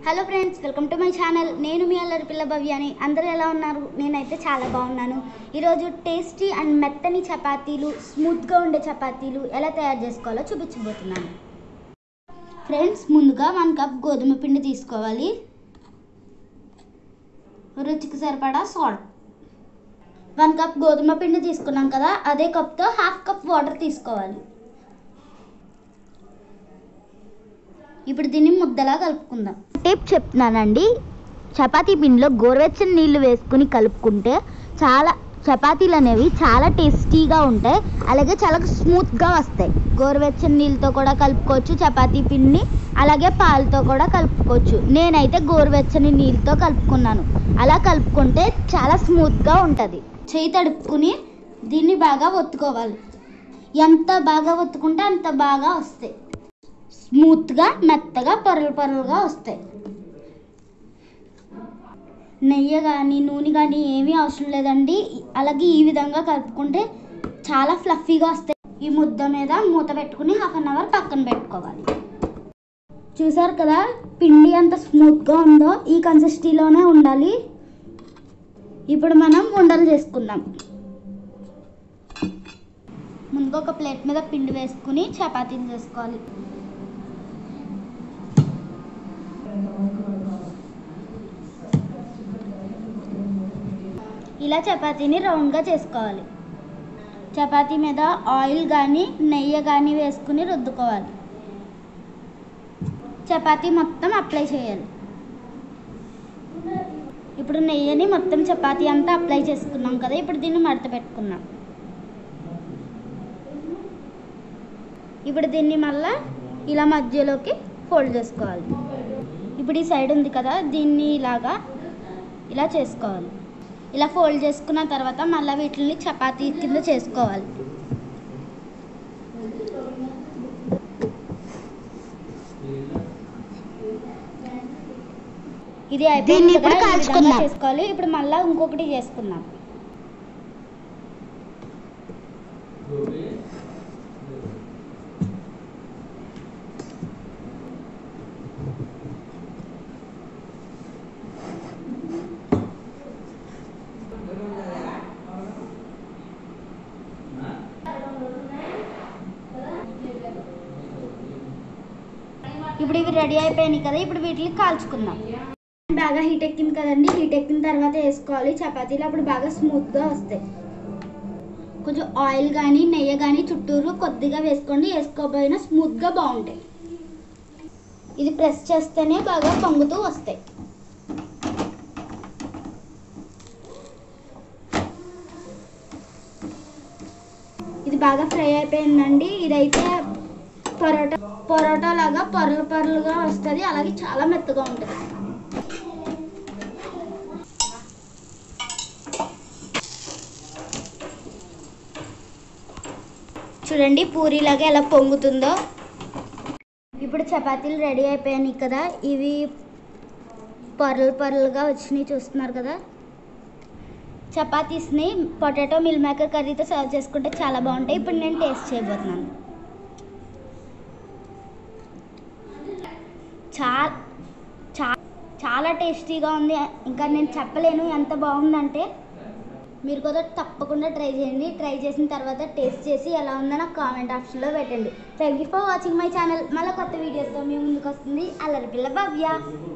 Hello friends welcome to my channel నేను మీ అల్లరి పిల్ల భవ్యాని అందరూ ఎలా ఉన్నారు నేనైతే చాలా బాగున్నాను ఈరోజు టేస్టీ అండ్ మెత్తని చపాతీలు స్మూత్గా ఉండే చపాతీలు ఎలా తయారు చేసుకోవాలో చూపించబోతున్నాను ఫ్రెండ్స్ ముందుగా వన్ కప్ గోధుమ పిండి తీసుకోవాలి రుచికి సరిపడా సాల్ట్ వన్ కప్ గోధుమ పిండి తీసుకున్నాం కదా అదే కప్తో హాఫ్ కప్ వాటర్ తీసుకోవాలి ఇప్పుడు దీన్ని ముద్దలా కలుపుకుందాం టిప్ చెప్తున్నానండి చపాతీ పిండిలో గోరువెచ్చని నీళ్లు వేసుకుని కలుపుకుంటే చాలా చపాతీలు అనేవి చాలా టేస్టీగా ఉంటాయి అలాగే చాలా స్మూత్గా వస్తాయి గోరువెచ్చని నీళ్ళతో కూడా కలుపుకోవచ్చు చపాతీ పిండిని అలాగే పాలతో కూడా కలుపుకోవచ్చు నేనైతే గోరువెచ్చని నీళ్ళతో కలుపుకున్నాను అలా కలుపుకుంటే చాలా స్మూత్గా ఉంటుంది చేయి తడుపుకుని దీన్ని బాగా ఒత్తుకోవాలి ఎంత బాగా ఒత్తుకుంటే అంత బాగా వస్తాయి స్మూత్గా మెత్తగా పొరలు పొరలుగా వస్తాయి నెయ్యి కానీ నూనె కానీ ఏమీ అవసరం లేదండి అలాగే ఈ విధంగా కలుపుకుంటే చాలా ఫ్లఫీగా వస్తాయి ఈ ముద్ద మీద మూత పెట్టుకుని హాఫ్ అన్ అవర్ పక్కన పెట్టుకోవాలి చూసారు కదా పిండి ఎంత స్మూత్గా ఉందో ఈ కన్సిస్టీలోనే ఉండాలి ఇప్పుడు మనం ఉండలు చేసుకుందాం ముందుగా ఒక ప్లేట్ మీద పిండి వేసుకుని చపాతీలు చేసుకోవాలి ఇలా చపాతీని రౌండ్గా చేసుకోవాలి చపాతీ మీద ఆయిల్ కానీ నెయ్యి కానీ వేసుకుని రుద్దుకోవాలి చపాతీ మొత్తం అప్లై చేయాలి ఇప్పుడు నెయ్యిని మొత్తం చపాతీ అంతా అప్లై చేసుకున్నాం కదా ఇప్పుడు దీన్ని మడత పెట్టుకున్నాం ఇప్పుడు దీన్ని మళ్ళా ఇలా మధ్యలోకి ఫోల్డ్ చేసుకోవాలి ఇప్పుడు ఈ సైడ్ ఉంది కదా దీన్ని ఇలాగా ఇలా చేసుకోవాలి ఇలా ఫోల్డ్ చేసుకున్న తర్వాత మళ్ళీ వీటిని చపాతీ కింద చేసుకోవాలి ఇది అయిపోయింది ఇప్పుడు కదా, ఈ విధంగా కాల్చుకుందాం. చేసుకోవాలి ఇప్పుడు మళ్ళీ ఇంకొకటి చేసుకుందాం ఇప్పుడు ఇవి రెడీ అయిపోయినాయి కదా ఇప్పుడు వీటిని కాల్చుకుందాం బాగా హీట్ ఎక్కింది కదండి హీట్ ఎక్కిన తర్వాత వేసుకోవాలి చపాతీలు అప్పుడు బాగా స్మూత్గా వస్తాయి కొంచెం ఆయిల్ కానీ నెయ్యి కానీ చుట్టూరు కొద్దిగా వేసుకోండి వేసుకోబోయినా స్మూత్గా బాగుంటాయి ఇది ప్రెస్ చేస్తేనే బాగా పొంగుతూ వస్తాయి ఇది బాగా ఫ్రై అయిపోయిందండి ఇదైతే పరోటా పరోటా లాగా పొరలు పొరలుగా వస్తుంది అలాగే చాలా మెత్తగా ఉంటుంది చూడండి పూరీలాగా ఎలా పొంగుతుందో ఇప్పుడు చపాతీలు రెడీ అయిపోయాయి కదా ఇవి పొరలు పొరలుగా వచ్చినాయి చూస్తున్నారు కదా చపాతీస్ని పొటాటో మిల్ మేకర్ కర్రీతో సర్వ్ చేసుకుంటే చాలా బాగుంటాయి ఇప్పుడు నేను టేస్ట్ చేయబోతున్నాను చాలా చా చాలా టేస్టీగా ఉంది ఇంకా నేను చెప్పలేను ఎంత బాగుందంటే మీరు కూడా తప్పకుండా ట్రై చేయండి ట్రై చేసిన తర్వాత టేస్ట్ చేసి ఎలా ఉందో నాకు కామెంట్ ఆప్షన్లో పెట్టండి thank you for watching my channel మళ్ళీ కొత్త వీడియోస్తో మీ ముందుకు వస్తుంది అల్లరి పిల్ల భవ్య